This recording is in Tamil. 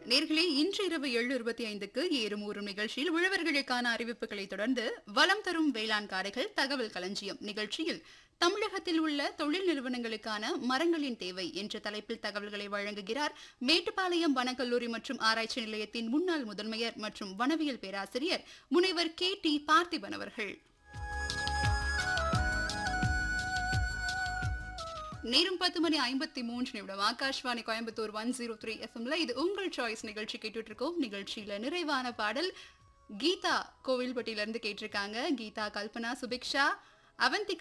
நேர்களே இன்று இரவு ஏழு இருபத்தி ஐந்துக்கு ஏறும் ஊறும் நிகழ்ச்சியில் உழவர்களுக்கான அறிவிப்புகளை தொடர்ந்து வலம் தரும் வேளாண் காரைகள் தகவல் களஞ்சியம் நிகழ்ச்சியில் தமிழகத்தில் உள்ள தொழில் நிறுவனங்களுக்கான மரங்களின் தேவை என்ற தலைப்பில் தகவல்களை வழங்குகிறார் மேட்டுப்பாளையம் வனக்கல்லூரி மற்றும் ஆராய்ச்சி நிலையத்தின் முன்னாள் முதன்மையர் மற்றும் வனவியல் பேராசிரியர் முனைவர் கே டி பார்த்திபன் அவர்கள் நேரம் பத்து மணி ஐம்பத்தி மூன்று நிமிடம் Akashvani Coimbatore one zero three எஃப்எம்ல இது உங்கள் சாய்ஸ் நிகழ்ச்சி கேட்டுட்டு இருக்கோம் நிகழ்ச்சியில நிறைவான பாடல் கீதா கோவில்பட்டியில இருந்து கேட்டிருக்காங்க கீதா கல்பனா சுபிக்ஷா அவந்திகா